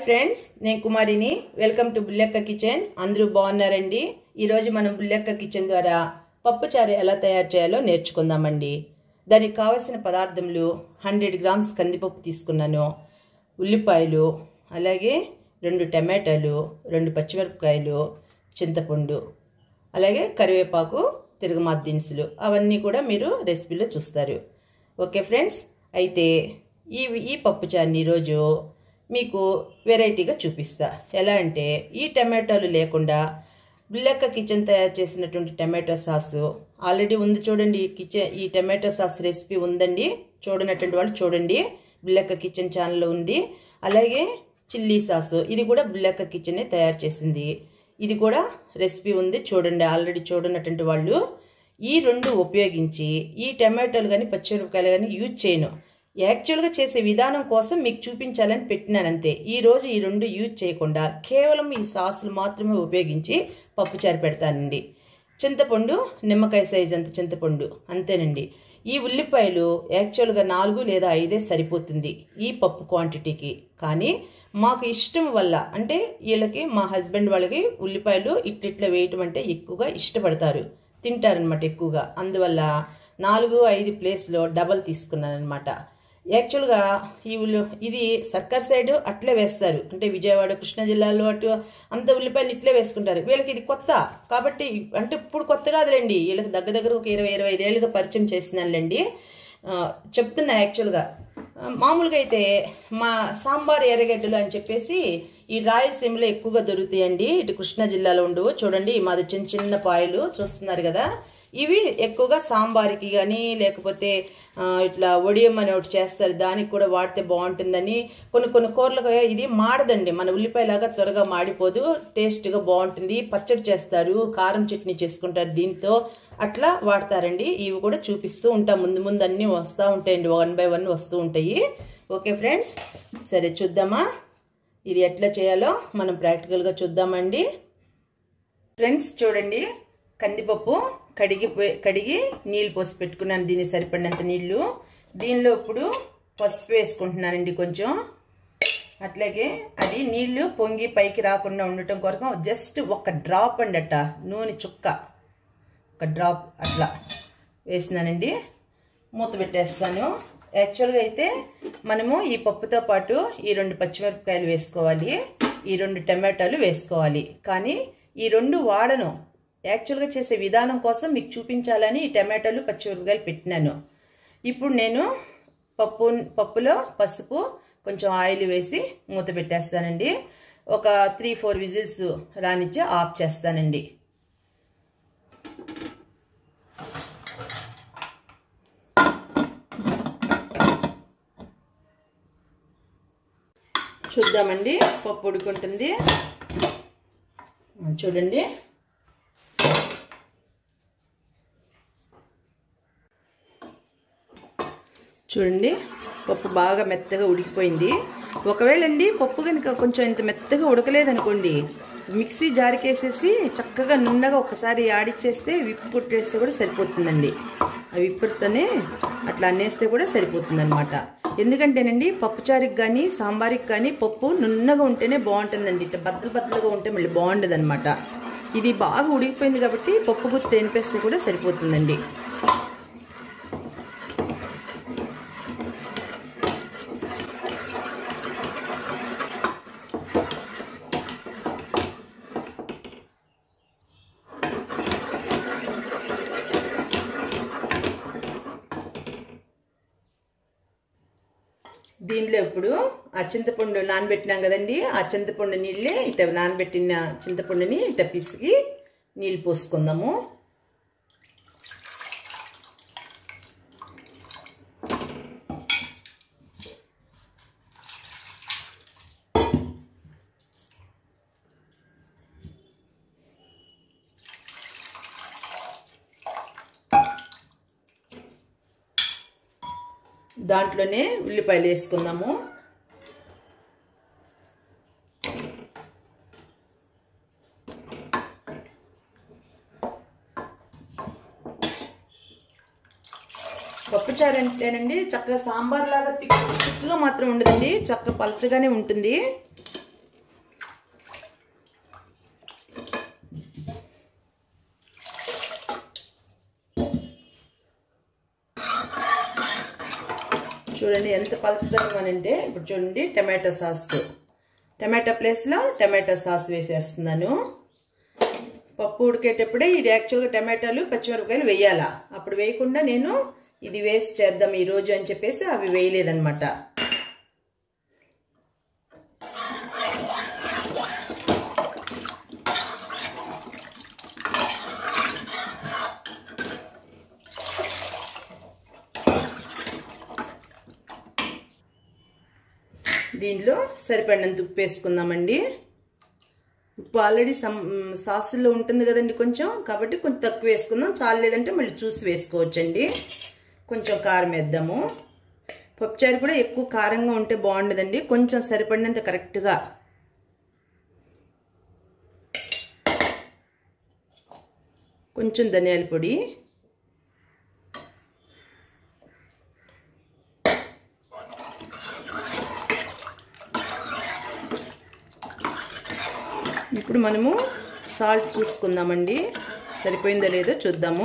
friends నేను కుమారిని welcome to Bullekka kitchen అందరూ బాగున్నారండి ఈరోజు మనం బుల్లెక్క కిచెన్ ద్వారా పప్పుచారు ఎలా తయారు చేయాలో నేర్చుకుందామండి దానికి కావలసిన పదార్థములు హండ్రెడ్ గ్రామ్స్ కందిపప్పు తీసుకున్నాను ఉల్లిపాయలు అలాగే రెండు టమాటాలు రెండు పచ్చిమిరపకాయలు చింతపండు అలాగే కరివేపాకు తిరుగుమాత దినుసులు అవన్నీ కూడా మీరు రెసిపీలో చూస్తారు ఓకే ఫ్రెండ్స్ అయితే ఈ ఈ పప్పుచారుని ఈరోజు మీకు వెరైటీగా చూపిస్తా ఎలా అంటే ఈ టమాటాలు లేకుండా బిల్లక్క కిచెన్ తయారు చేసినటువంటి టమాటో సాసు ఆల్రెడీ ఉంది చూడండి ఈ కిచెన్ ఈ టమాటో సాస్ రెసిపీ ఉందండి చూడనటువంటి వాళ్ళు చూడండి బిల్లక్క కిచెన్ ఛానల్లో ఉంది అలాగే చిల్లీ సాసు ఇది కూడా బిల్లక్క కిచెనే తయారు చేసింది ఇది కూడా రెసిపీ ఉంది చూడండి ఆల్రెడీ చూడనటువంటి వాళ్ళు ఈ రెండు ఉపయోగించి ఈ టమాటోలు కానీ పచ్చిమిరపకాయలు కానీ యూజ్ చేయను యాక్చువల్గా చేసే విధానం కోసం మీకు చూపించాలని పెట్టినాను అంతే ఈరోజు ఈ రెండు యూజ్ చేయకుండా కేవలం ఈ సాసులు మాత్రమే ఉపయోగించి పప్పుచారు పెడతానండి చింతపండు నిమ్మకాయ సైజ్ అంత చింతపండు అంతేనండి ఈ ఉల్లిపాయలు యాక్చువల్గా నాలుగు లేదా ఐదే సరిపోతుంది ఈ పప్పు క్వాంటిటీకి కానీ మాకు ఇష్టం వల్ల అంటే వీళ్ళకి మా హస్బెండ్ వాళ్ళకి ఉల్లిపాయలు ఇట్లిట్లా వేయటం అంటే ఎక్కువగా ఇష్టపడతారు తింటారనమాట ఎక్కువగా అందువల్ల నాలుగు ఐదు ప్లేస్లో డబల్ తీసుకున్నాను అనమాట యాక్చువల్గా ఈ ఉల్లి ఇది సర్కార్ సైడ్ అట్లే వేస్తారు అంటే విజయవాడ కృష్ణా జిల్లాలో అటు అంత ఉల్లిపాయలు ఇట్లే వేసుకుంటారు వీళ్ళకి ఇది కొత్త కాబట్టి అంటే ఇప్పుడు కొత్త కాదులేండి వీళ్ళకి దగ్గర దగ్గర ఒక ఇరవై ఇరవై ఐదేళ్ళుగా పరిచయం చేసినానులేండి చెప్తున్నా యాక్చువల్గా మామూలుగా అయితే మా సాంబార్ ఎర్రగడ్డలు అని చెప్పేసి ఈ రాయలసీమలో ఎక్కువగా దొరుకుతాయండి ఇటు కృష్ణా జిల్లాలో ఉండవు చూడండి మాది చిన్న చిన్న పాయలు చూస్తున్నారు కదా ఇవి ఎక్కువగా సాంబార్కి కానీ లేకపోతే ఇట్లా ఒడియం అని ఒకటి చేస్తారు దానికి కూడా వాడితే బాగుంటుందని కొన్ని కొన్ని కూరలకు ఇది మాడదండి మన ఉల్లిపాయలాగా త్వరగా మాడిపోదు టేస్ట్గా బాగుంటుంది పచ్చడి చేస్తారు కారం చట్నీ చేసుకుంటారు దీంతో అట్లా వాడతారండి ఇవి కూడా చూపిస్తూ ఉంటాం ముందు ముందు అన్నీ వస్తూ ఉంటాయండి వన్ బై వన్ వస్తూ ఉంటాయి ఓకే ఫ్రెండ్స్ సరే చూద్దామా ఇది ఎట్లా చేయాలో మనం ప్రాక్టికల్గా చూద్దామండి ఫ్రెండ్స్ చూడండి కందిపప్పు కడిగి కడిగి నీళ్ళు పోసి పెట్టుకున్నాను దీన్ని సరిపడినంత నీళ్ళు దీనిలో ఇప్పుడు పసుపు వేసుకుంటున్నానండి కొంచెం అట్లాగే అది నీళ్లు పొంగి పైకి రాకుండా ఉండటం కొరకు జస్ట్ ఒక డ్రాప్ అండి అట్ట నూనె చుక్క ఒక డ్రాప్ అట్లా వేసినానండి మూత పెట్టేస్తాను యాక్చువల్గా అయితే మనము ఈ పప్పుతో పాటు ఈ రెండు పచ్చిమిరపకాయలు వేసుకోవాలి ఈ రెండు టమాటాలు వేసుకోవాలి కానీ ఈ రెండు వాడను యాక్చువల్గా చేసే విధానం కోసం మీకు చూపించాలని ఈ టమాటాలు పచ్చిమిరపకాయలు పెట్టినాను ఇప్పుడు నేను పప్పు పప్పులో పసుపు కొంచెం ఆయిల్ వేసి మూత పెట్టేస్తానండి ఒక త్రీ ఫోర్ విజిల్స్ రానిచ్చి ఆఫ్ చేస్తానండి చూద్దామండి పప్పు ఉడుకుంటుంది చూడండి చూడండి పప్పు బాగా మెత్తగా ఉడికిపోయింది ఒకవేళ అండి పప్పు కనుక కొంచెం ఇంత మెత్తగా ఉడకలేదనుకోండి మిక్సీ జారికేసేసి చక్కగా నున్నగా ఒకసారి ఆడిచ్చేస్తే విప్పు కుట్టేస్తే కూడా సరిపోతుందండి ఆ విప్పుడుతోనే అట్లా అన్నేస్తే కూడా సరిపోతుందన్నమాట ఎందుకంటేనండి పప్పుచారుకి కానీ సాంబార్కి కానీ పప్పు నున్నగా ఉంటేనే బాగుంటుందండి ఇట్లా బద్దలు బద్దలుగా ఉంటే మళ్ళీ బాగుండదు అనమాట ఇది బాగా ఉడికిపోయింది కాబట్టి పప్పు గుత్తి తెనిపేస్తే కూడా సరిపోతుందండి దీనిలో ఇప్పుడు ఆ చింతపండు నానబెట్టినాం కదండి ఆ చింతపండు నీళ్ళే ఇట నానబెట్టిన చింతపండుని ఇట పిసికి నీళ్ళు పోసుకుందాము దాంట్లోనే ఉల్లిపాయలు వేసుకుందాము పప్పుచారు అంటేనండి చక్కగా సాంబార్ లాగా తిక్కు తిక్కుగా మాత్రం ఉండదండి చక్కగా పలచగానే ఉంటుంది చూడండి ఎంత పలుచుదాం అని అంటే ఇప్పుడు చూడండి టమాటో సాస్ టమాటో ప్లేస్లో టమాటో సాస్ వేసేస్తున్నాను పప్పు ఉడికేటప్పుడే ఇది యాక్చువల్గా టమాటాలు పచ్చిమిరపకాయలు వేయాలా అప్పుడు వేయకుండా నేను ఇది వేసి చేద్దాం ఈరోజు అని చెప్పేసి అవి వేయలేదన్నమాట దీనిలో సరిపడినంత ఉప్పు వేసుకుందామండి ఉప్పు ఆల్రెడీ సమ్ సాసుల్లో ఉంటుంది కదండి కొంచెం కాబట్టి కొంచెం తక్కువ వేసుకుందాం చాలేదంటే మళ్ళీ చూసి వేసుకోవచ్చండి కొంచెం కారం వేద్దాము పప్పుచారు కూడా ఎక్కువ కారంగా ఉంటే బాగుండదండి కొంచెం సరిపడినంత కరెక్ట్గా కొంచెం ధనియాల పొడి ఇప్పుడు మనము సాల్ట్ చూసుకుందామండి సరిపోయిందో లేదో చూద్దాము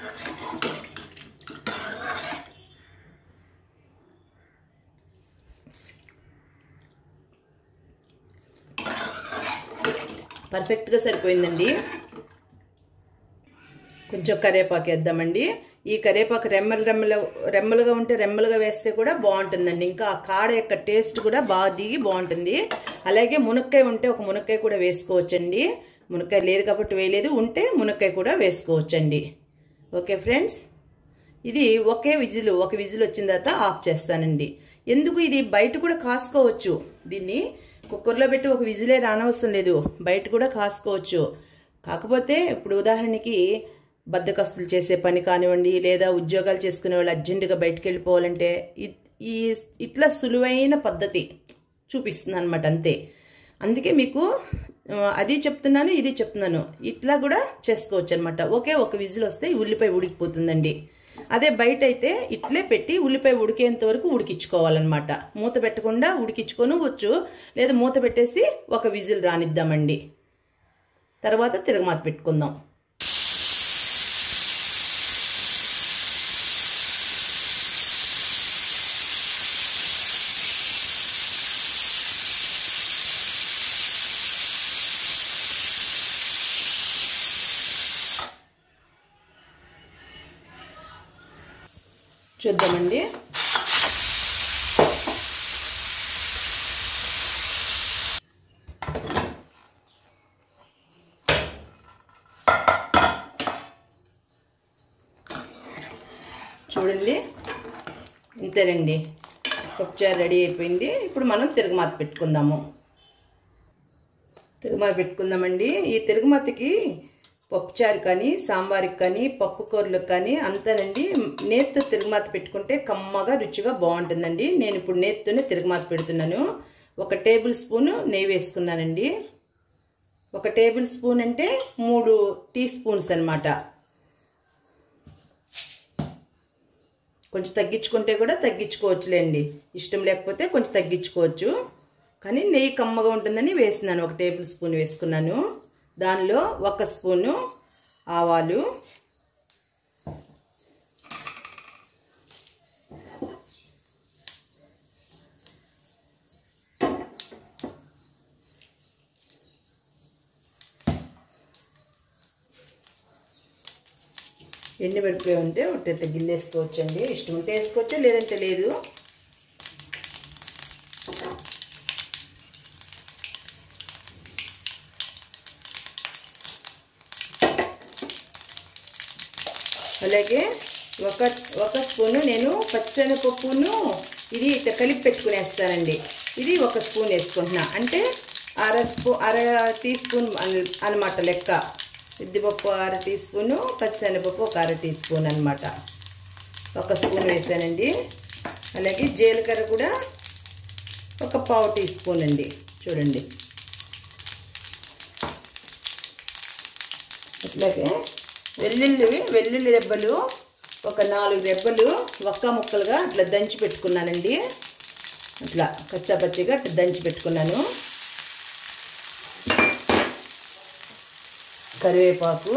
పర్ఫెక్ట్గా సరిపోయిందండి కొంచెం కరివేపాకు వేద్దామండి ఈ కరివేపాకు రెమ్మలు రెమ్మలు రెమ్మలుగా ఉంటే రెమ్మలుగా వేస్తే కూడా బాగుంటుందండి ఇంకా ఆ కాడ యొక్క టేస్ట్ కూడా బాగా దిగి బాగుంటుంది అలాగే మునక్కాయ ఉంటే ఒక మునక్కాయ కూడా వేసుకోవచ్చండి మునక్కాయ లేదు కాబట్టి వేయలేదు ఉంటే మునక్కాయ కూడా వేసుకోవచ్చండి ఓకే ఫ్రెండ్స్ ఇది ఒకే విజిల్ ఒక విజిల్ వచ్చిన తర్వాత ఆఫ్ చేస్తానండి ఎందుకు ఇది బయట కూడా కాసుకోవచ్చు దీన్ని కుక్కర్లో పెట్టి ఒక విజిలే రానవసరం లేదు బయట కూడా కాసుకోవచ్చు కాకపోతే ఇప్పుడు ఉదాహరణకి బద్దకస్తులు చేసే పని కానివ్వండి లేదా ఉద్యోగాలు చేసుకునే వాళ్ళు అర్జెంటుగా బయటకు వెళ్ళిపోవాలంటే ఈ ఇట్లా సులువైన పద్ధతి చూపిస్తుంది అనమాట అంతే అందుకే మీకు అది చెప్తున్నాను ఇది చెప్తున్నాను ఇట్లా కూడా చేసుకోవచ్చు అనమాట ఒకే ఒక విజిల్ వస్తే ఉల్లిపాయ ఉడికిపోతుందండి అదే బయట అయితే ఇట్లే పెట్టి ఉల్లిపాయ ఉడికేంత వరకు ఉడికించుకోవాలన్నమాట మూత పెట్టకుండా ఉడికించుకొని వచ్చు లేదా మూత పెట్టేసి ఒక విజిల్ రానిద్దామండి తర్వాత తిరగమాత పెట్టుకుందాం చూద్దామండి చూడండి ఇంతేనండి పప్పుచారు రెడీ అయిపోయింది ఇప్పుడు మనం తిరుగుమాత పెట్టుకుందాము తిరుగుమాత పెట్టుకుందామండి ఈ తిరుగుమాతకి పప్పుచారు కానీ సాంబార్కి కానీ పప్పు కూరలకు కానీ అంతానండి నేతితో తిరుగుమాత పెట్టుకుంటే కమ్మగా రుచిగా బాగుంటుందండి నేను ఇప్పుడు నేతితోనే తిరుగుమాత పెడుతున్నాను ఒక టేబుల్ స్పూను నెయ్యి వేసుకున్నానండి ఒక టేబుల్ స్పూన్ అంటే మూడు టీ స్పూన్స్ అనమాట కొంచెం తగ్గించుకుంటే కూడా తగ్గించుకోవచ్చులేండి ఇష్టం లేకపోతే కొంచెం తగ్గించుకోవచ్చు కానీ నెయ్యి కమ్మగా ఉంటుందని వేసినాను ఒక టేబుల్ స్పూన్ వేసుకున్నాను దానిలో ఒక స్పూను ఆవాలు ఎండు మిరపకాయ ఉంటే ఒకటి గిన్నె వేసుకోవచ్చండి ఇష్టం ఉంటే వేసుకోవచ్చు లేదంటే లేదు అలాగే ఒక ఒక స్పూను నేను పచ్చిశనగపప్పును ఇది ఇట్లా కలిపి పెట్టుకునేస్తానండి ఇది ఒక స్పూన్ వేసుకుంటున్నా అంటే అర స్పూ అర టీ స్పూన్ అనమాట లెక్క ఉద్దిపప్పు అర టీ స్పూను పచ్చిశనగపప్పు ఒక అర టీ స్పూన్ అనమాట ఒక స్పూన్ వేసానండి అలాగే జీలకర్ర కూడా ఒక పావు టీ స్పూన్ అండి చూడండి అట్లాగే వెల్లుల్లి వెల్లుల్లి రెబ్బలు ఒక నాలుగు రెబ్బలు ఒక్క ముక్కలుగా అట్లా దంచి పెట్టుకున్నానండి అట్లా కచ్చాపచ్చిగా అట్లా దంచి పెట్టుకున్నాను కరివేపాకు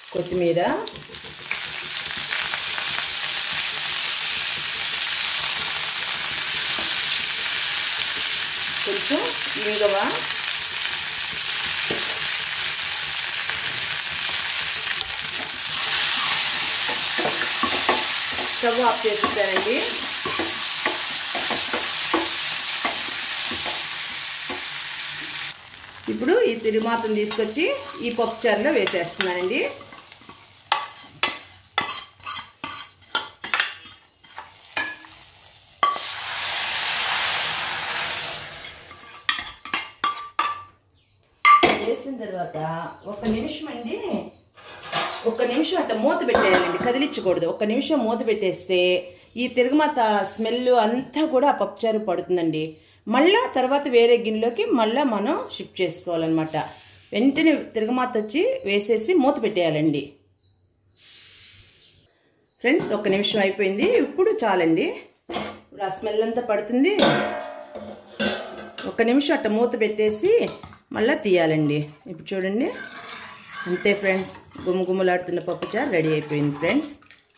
కొత్తిమీర కొంచెం ఇంగవ స్టవ్ ఆఫ్ చేసేసానండి ఇప్పుడు ఈ తిరుమాతను తీసుకొచ్చి ఈ పప్పు చారులో వేసేస్తున్నానండి వేసిన తర్వాత ఒక నిమిషం అండి ఒక నిమిషం అట్ట మూత పెట్టేయాలండి కదిలించకూడదు ఒక నిమిషం మూత పెట్టేస్తే ఈ తిరగమాత స్మెల్ అంతా కూడా ఆ పప్పుచారు పడుతుందండి మళ్ళా తర్వాత వేరే గిన్నెలోకి మళ్ళీ మనం షిఫ్ట్ చేసుకోవాలన్నమాట వెంటనే తిరగమాత వచ్చి వేసేసి మూత పెట్టేయాలండి ఫ్రెండ్స్ ఒక నిమిషం అయిపోయింది ఇప్పుడు చాలండి ఇప్పుడు ఆ స్మెల్ అంతా పడుతుంది ఒక నిమిషం అట్ట మూత పెట్టేసి మళ్ళీ తీయాలండి ఇప్పుడు చూడండి అంతే ఫ్రెండ్స్ గుమగుమలాడుతున్న పప్పుచారు రెడీ అయిపోయింది ఫ్రెండ్స్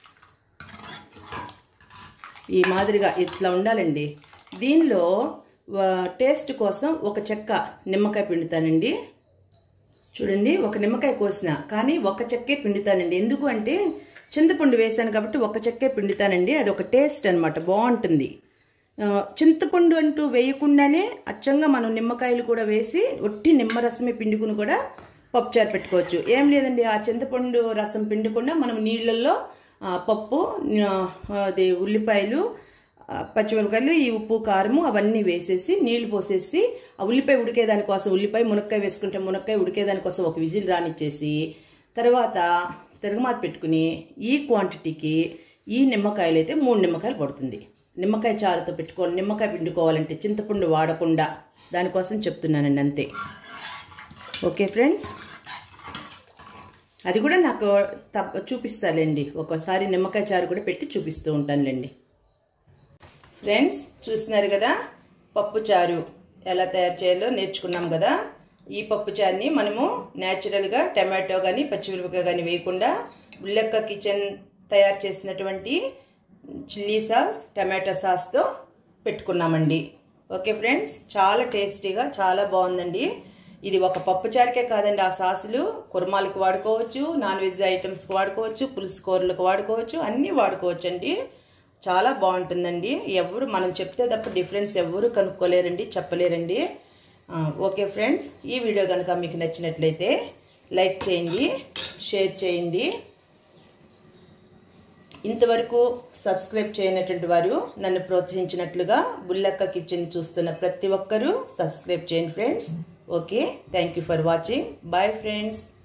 ఈ మాదిరిగా ఇట్లా ఉండాలండి దీనిలో టేస్ట్ కోసం ఒక చెక్క నిమ్మకాయ పిండుతానండి చూడండి ఒక నిమ్మకాయ కోసిన కానీ ఒక చెక్కే పిండుతానండి ఎందుకు అంటే చింతపండు వేసాను కాబట్టి ఒక చెక్కే పిండుతానండి అది ఒక టేస్ట్ అనమాట బాగుంటుంది చింతపండు అంటూ వేయకుండానే అచ్చంగా మనం నిమ్మకాయలు కూడా వేసి ఒట్టి నిమ్మరసమే పిండుకుని కూడా పప్పుచారు పెట్టుకోవచ్చు ఏం లేదండి ఆ చింతపండు రసం పిండకుండా మనం నీళ్ళల్లో పప్పు అది ఉల్లిపాయలు పచ్చిమిరపకాయలు ఈ ఉప్పు కారము అవన్నీ వేసేసి నీళ్లు పోసేసి ఆ ఉల్లిపాయ ఉడికేదానికోసం ఉల్లిపాయ మునక్కాయ వేసుకుంటే మునక్కాయ ఉడికేదానికోసం ఒక విజిల్ రానిచ్చేసి తర్వాత తిరగమాత పెట్టుకుని ఈ క్వాంటిటీకి ఈ నిమ్మకాయలు అయితే మూడు నిమ్మకాయలు పడుతుంది నిమ్మకాయ చారుతో పెట్టుకోవాలి నిమ్మకాయ పిండుకోవాలంటే చింతపండు వాడకుండా దానికోసం చెప్తున్నానండి అంతే ఓకే ఫ్రెండ్స్ అది కూడా నాకు తప్ప చూపిస్తాలేండి ఒకసారి నిమ్మకాయ చారు కూడా పెట్టి చూపిస్తూ ఉంటానులేండి ఫ్రెండ్స్ చూస్తున్నారు కదా పప్పు చారు ఎలా తయారు చేయాలో నేర్చుకున్నాం కదా ఈ పప్పు చారుని మనము న్యాచురల్గా టమాటో కానీ పచ్చిమిరపకాయ కానీ వేయకుండా ఉల్లెక్క కిచెన్ తయారు చేసినటువంటి చిల్లీ సాస్ టమాటో సాస్తో పెట్టుకున్నామండి ఓకే ఫ్రెండ్స్ చాలా టేస్టీగా చాలా బాగుందండి ఇది ఒక పప్పు చారుకే కాదండి ఆ సాసులు కుర్మాలకు వాడుకోవచ్చు నాన్ వెజ్ ఐటమ్స్కి వాడుకోవచ్చు పులుసు కూరలకు వాడుకోవచ్చు అన్నీ వాడుకోవచ్చు అండి చాలా బాగుంటుందండి ఎవరు మనం చెప్తే తప్ప డిఫరెన్స్ ఎవరు కనుక్కోలేరండి చెప్పలేరండి ఓకే ఫ్రెండ్స్ ఈ వీడియో కనుక మీకు నచ్చినట్లయితే లైక్ చేయండి షేర్ చేయండి ఇంతవరకు సబ్స్క్రైబ్ చేయనటువంటి వారు నన్ను ప్రోత్సహించినట్లుగా బుల్లక్క కిచెన్ చూస్తున్న ప్రతి ఒక్కరూ సబ్స్క్రైబ్ చేయండి friends okay thank you for watching bye friends